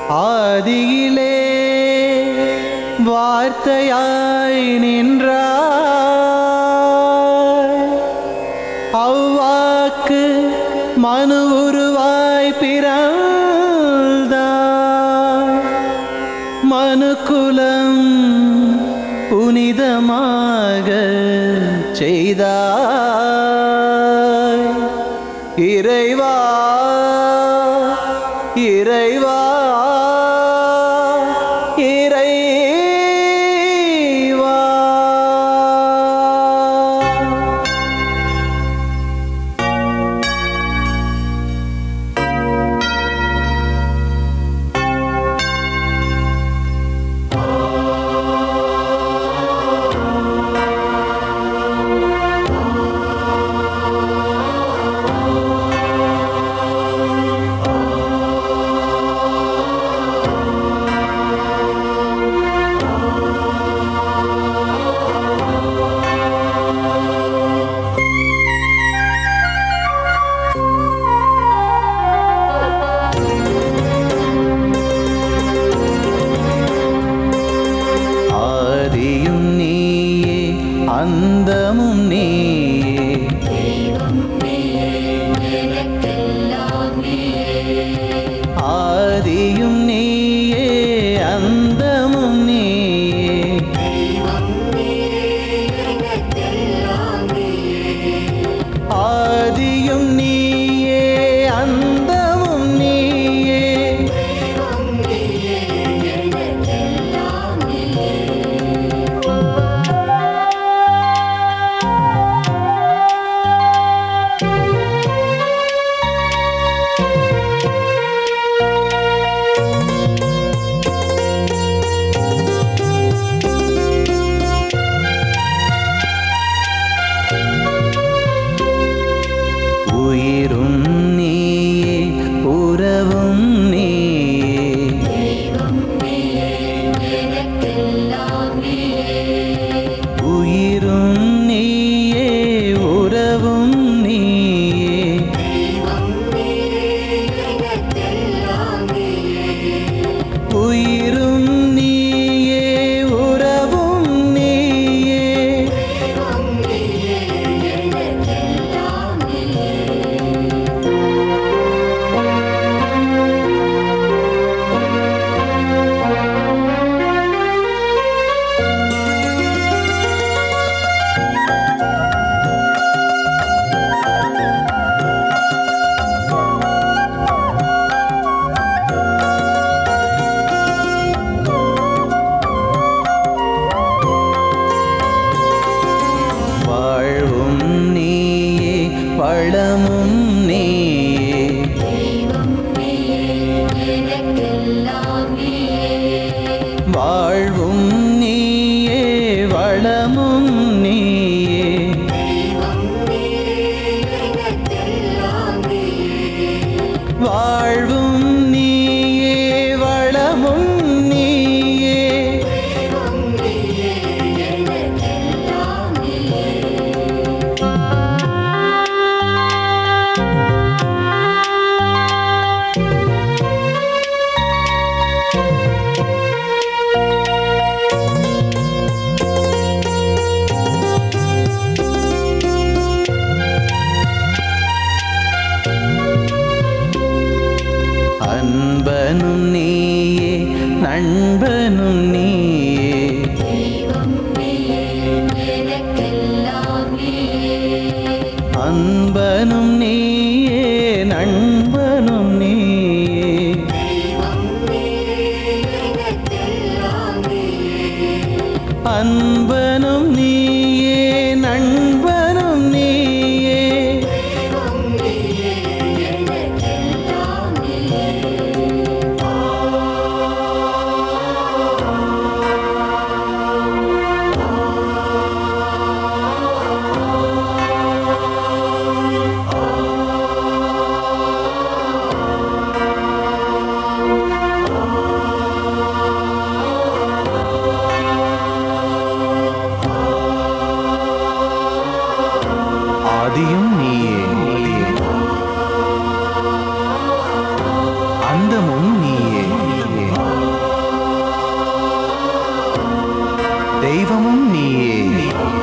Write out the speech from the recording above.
ஆதியிலே வார்த்தையாய் நின்றாய் அவ்வாக்கு மனு உருவாய் பிறந்தாய் மனுக்குலம் புனிதமாக செய்தாய் இறைவா இறைவா இறைவா ஆதியும் நீயே அந்தமும் நீயே ஆதியும் நீயே அந்தமும் நீயே ஆதியும் நீயே அந்தமும் நீயே உயிரும் நீயே உறவும் நீயே உயிரும் நீயே உறவும் நீயே உயிரும் நீயே உறவும் நீயே வாழ்வும் நீயே வளமும் நீயே வாழ்வும் நீயே வளமும் நீயே வாழ்வும் நீயே வளமும் நீயே அன்பனும் நீயே நண்பனும் நீயே அன்பனும் நீயே நண்பனும் நீயே அன்பனும் நீயே நண்பனும் நீயே தெய்வமும் நீயே